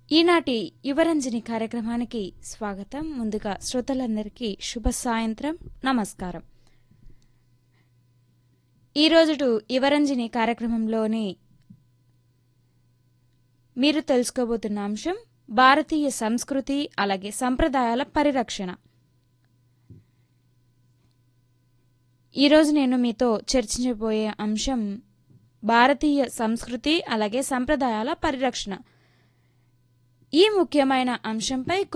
ఈనాటి యువరంజని కార్యక్రమానికి స్వాగతం ముందుగా శ్రోతలందరికీ శుభ సాయంత్రం నమస్కారం ఈరోజు యువరంజని కార్యక్రమంలోని మీరు తెలుసుకోబోతున్న అంశం భారతీయ సంస్కృతి అలాగే సంప్రదాయాల పరిరక్షణ ఈరోజు నేను మీతో చర్చించబోయే అంశం భారతీయ సంస్కృతి అలాగే సంప్రదాయాల పరిరక్షణ ఈ ముఖ్యమైన అంశంపై